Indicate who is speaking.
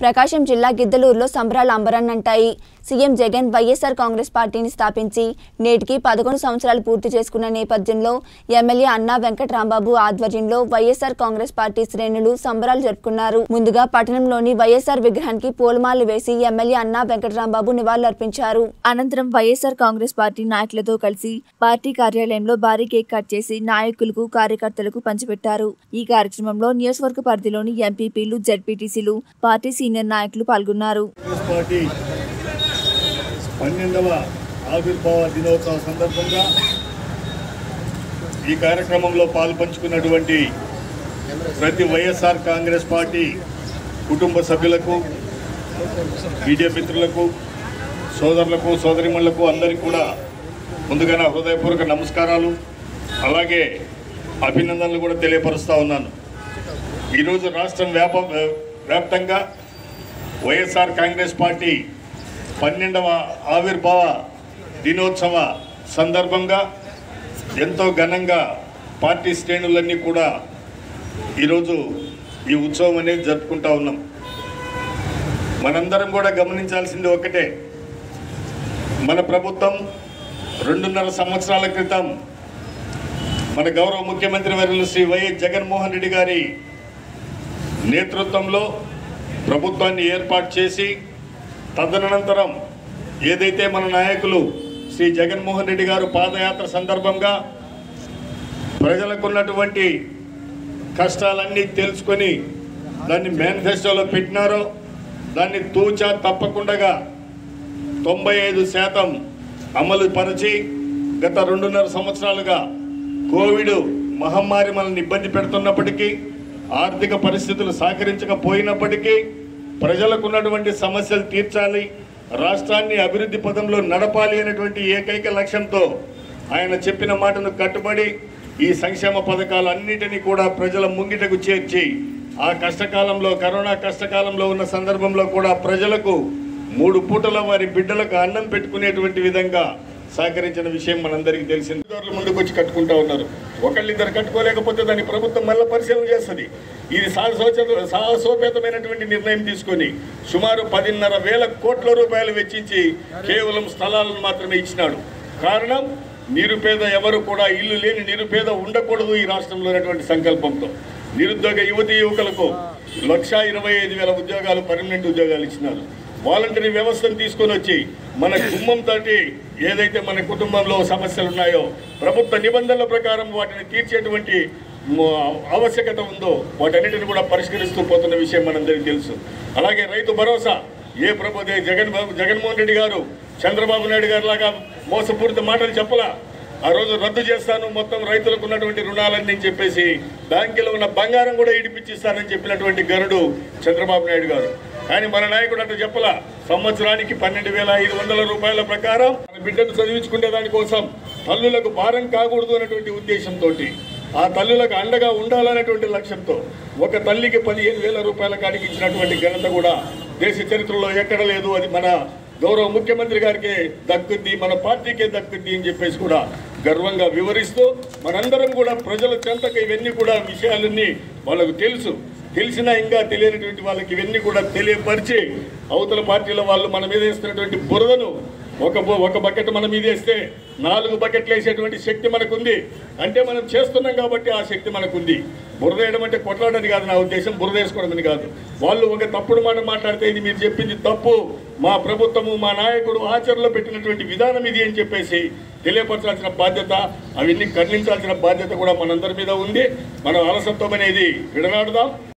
Speaker 1: ప్రకాశం జిల్లా గిద్దలూరులో సంబరాలు అంబరాన్నంటాయి సీఎం జగన్ వైఎస్ఆర్ కాంగ్రెస్ పార్టీని స్థాపించి నేటికి పదకొండు సంవత్సరాలు పూర్తి చేసుకున్న నేపథ్యంలో ఎమ్మెల్యే అన్నా వెంకట్రాంబాబు ఆధ్వర్యంలో వైఎస్ఆర్ కాంగ్రెస్ పార్టీ శ్రేణులు సంబరాలు జరుపుకున్నారు ముందుగా పట్టణంలోని వైఎస్ఆర్ విగ్రహానికి పూలమాలలు వేసి ఎమ్మెల్యే అన్నా వెంకట్రాంబాబు నివాళులర్పించారు అనంతరం వైఎస్ఆర్ కాంగ్రెస్ పార్టీ నాయకులతో కలిసి పార్టీ కార్యాలయంలో భారీ కేక్ కట్ చేసి నాయకులకు కార్యకర్తలకు పంచిపెట్టారు ఈ కార్యక్రమంలో నియోజకవర్గ పరిధిలోని ఎంపీపీలు జడ్పీటీసీలు పార్టీ సీనియర్ నాయకులు పాల్గొన్నారు
Speaker 2: కాంగ్రెస్ పార్టీ పన్నెండవ ఆవిర్భావ దినోత్సవ సందర్భంగా ఈ కార్యక్రమంలో పాల్పంచుకున్నటువంటి ప్రతి వైఎస్ఆర్ కాంగ్రెస్ పార్టీ కుటుంబ సభ్యులకు మీడియా మిత్రులకు సోదరులకు సోదరిమణులకు అందరికీ కూడా ముందుగా నా హృదయపూర్వక నమస్కారాలు అలాగే అభినందనలు కూడా తెలియపరుస్తూ ఉన్నాను ఈరోజు రాష్ట్రం వ్యాప వ్యాప్తంగా వైఎస్ఆర్ కాంగ్రెస్ పార్టీ పన్నెండవ ఆవిర్భావ దినోత్సవ సందర్భంగా ఎంతో ఘనంగా పార్టీ శ్రేణులన్నీ కూడా ఈరోజు ఈ ఉత్సవం అనేది జరుపుకుంటా ఉన్నాం మనందరం కూడా గమనించాల్సింది ఒకటే మన ప్రభుత్వం రెండున్నర సంవత్సరాల క్రితం మన గౌరవ ముఖ్యమంత్రి వర్యులు శ్రీ వైఎస్ జగన్మోహన్ రెడ్డి గారి నేతృత్వంలో ప్రభుత్వాన్ని ఏర్పాటు చేసి తదనంతరం ఏదైతే మన నాయకులు శ్రీ జగన్మోహన్ రెడ్డి గారు పాదయాత్ర సందర్భంగా ప్రజలకు ఉన్నటువంటి కష్టాలన్నీ తెలుసుకొని దాన్ని మేనిఫెస్టోలో పెట్టినారో దాన్ని తూచా తప్పకుండా తొంభై ఐదు శాతం అమలు పరిచి గత రెండున్నర సంవత్సరాలుగా కోవిడ్ మహమ్మారి మనల్ని ఇబ్బంది పెడుతున్నప్పటికీ ఆర్థిక పరిస్థితులు సహకరించకపోయినప్పటికీ ప్రజలకు ఉన్నటువంటి సమస్యలు తీర్చాలి రాష్ట్రాన్ని అభివృద్ధి పదంలో నడపాలి అనేటువంటి ఏకైక లక్ష్యంతో ఆయన చెప్పిన మాటను కట్టుబడి ఈ సంక్షేమ పథకాలన్నిటినీ కూడా ప్రజల ముంగిటకు చేర్చి ఆ కష్టకాలంలో కరోనా కష్టకాలంలో ఉన్న సందర్భంలో కూడా ప్రజలకు మూడు పూటల వారి బిడ్డలకు అన్నం పెట్టుకునేటువంటి విధంగా సహకరించిన విషయం మనందరికీ తెలిసింది దారులు ముందుకు వచ్చి కట్టుకుంటా ఉన్నారు ఒకళ్ళిద్దరు కట్టుకోలేకపోతే దాన్ని ప్రభుత్వం మళ్ళీ పరిశీలన చేస్తుంది ఇది సాహసోచ సాహసోపేతమైనటువంటి నిర్ణయం తీసుకొని సుమారు పదిన్నర వేల కోట్ల రూపాయలు వెచ్చించి కేవలం స్థలాలను మాత్రమే ఇచ్చినాడు కారణం నిరుపేద ఎవరు కూడా ఇల్లు లేని నిరుపేద ఉండకూడదు ఈ రాష్ట్రంలో ఉన్నటువంటి సంకల్పంతో నిరుద్యోగ యువతి యువకులకు లక్షా ఇరవై ఐదు వేల ఉద్యోగాలు పర్మనెంట్ ఉద్యోగాలు ఇచ్చినారు వాలంటరీ వ్యవస్థను తీసుకొని వచ్చి మన కుటుంబం తోటి ఏదైతే మన కుటుంబంలో సమస్యలు ఉన్నాయో ప్రభుత్వ నిబంధనల ప్రకారం వాటిని తీర్చేటువంటి మ- ఆవశ్యకత ఉందో వాటన్నిటిని కూడా పరిష్కరిస్తూ పోతున్న విషయం మనందరికీ తెలుసు అలాగే రైతు భరోసా ఏ ప్రభు ఏ జగన్ బాబు- జగన్మోహన్ రెడ్డి గారు చంద్రబాబు నాయుడు గారు లాగా మోసపూరిత మాటలు చెప్పలా ఆ రోజు రద్దు చేస్తాను మొత్తం రైతులకు ఉన్నటువంటి రుణాలన్నీ చెప్పేసి బ్యాంకులో ఉన్న బంగారం కూడా ఇడిపించిస్తానని చెప్పినటువంటి గరుడు చంద్రబాబు నాయుడు గారు కానీ మన నాయకుడు అట్లా చెప్పలా సంవత్సరానికి పన్నెండు వేల ఐదు వందల రూపాయల ప్రకారం మన బిడ్డను చదివించుకునే దానికోసం తల్లులకు భారం కాకూడదు అనేటువంటి ఉద్దేశంతో ఆ తల్లులకు అండగా ఉండాలనేటువంటి లక్ష్యంతో ఒక తల్లికి పదిహేను వేల రూపాయల కాడికి ఇచ్చినటువంటి ఘనత కూడా దేశ చరిత్రలో ఎక్కడ లేదు అది మన గౌరవ ముఖ్యమంత్రి గారికి దక్కుద్ది మన పార్టీకే దక్కుద్ది అని చెప్పేసి కూడా గర్వంగా వివరిస్తూ మనందరం కూడా ప్రజల చెంతకు ఇవన్నీ కూడా విషయాలన్నీ వాళ్ళకు తెలుసు తెలిసినా ఇంకా తెలియనటువంటి వాళ్ళకి ఇవన్నీ కూడా తెలియపరిచి అవతల పార్టీల వాళ్ళు మన మీద వేస్తున్నటువంటి బురదను ఒక బు- ఒక బకెట్ మన మీద వేస్తే నాలుగు బకెట్లు వేసేటువంటి శక్తి మనకుంది అంటే మనం చేస్తున్నాం కాబట్టి ఆ శక్తి మనకుంది బురద వేయడం అంటే కొట్లాడని కాదు నా ఉద్దేశం బురద వేసుకోవడం అని కాదు వాళ్ళు ఒక తప్పుడు మాట మాట్లాడితే ఇది మీరు చెప్పింది తప్పు మా ప్రభుత్వము మా నాయకుడు ఆచరణలో పెట్టినటువంటి విధానం ఇది అని చెప్పేసి తెలియపరచాల్సిన బాధ్యత అవన్నీ ఖండించాల్సిన బాధ్యత కూడా మనందరి మీద ఉంది మనం అలసత్వం అనేది విడనాడుదాం